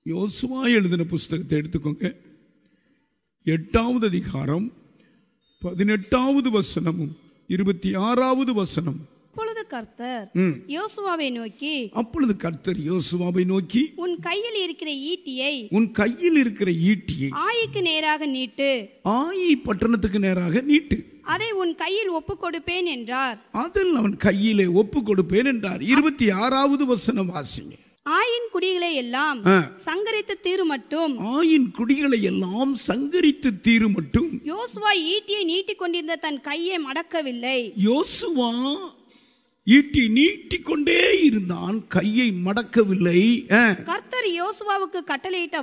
யோசுவா எழுதின புஸ்தகத்தை எடுத்துக்கோங்க எட்டாவது அதிகாரம் பதினெட்டாவது வசனமும் இருபத்தி ஆறாவது வசனம் அப்பொழுது கர்த்தர் யோசுவாவை நோக்கி அப்பொழுது கர்த்தர் யோசுவாவை நோக்கி உன் கையில் இருக்கிற ஈட்டியை உன் கையில் இருக்கிற ஈட்டியை ஆயிக்கு நேராக நீட்டு ஆயி பட்டணத்துக்கு நேராக நீட்டு அதை உன் கையில் ஒப்புக் கொடுப்பேன் என்றார் அதில் அவன் கையிலே ஒப்பு கொடுப்பேன் என்றார் இருபத்தி ஆறாவது வசனம் வாசிங்க ஆயின் குடிகளை எல்லாம் ஆ. சங்கரித்து தீரு மட்டும் ஆயின் குடிகளை எல்லாம் சங்கரித்து தீரு மட்டும் யோசுவா ஈட்டியை நீட்டிக் கொண்டிருந்த தன் கையை மடக்கவில்லை யோசுவா ஈட்டி நீட்டிக்கொண்டே இருந்தான் கையை மடக்கவில்லை ஆ. கர்த்தர் யோசுவாவுக்கு கட்டளையிட்ட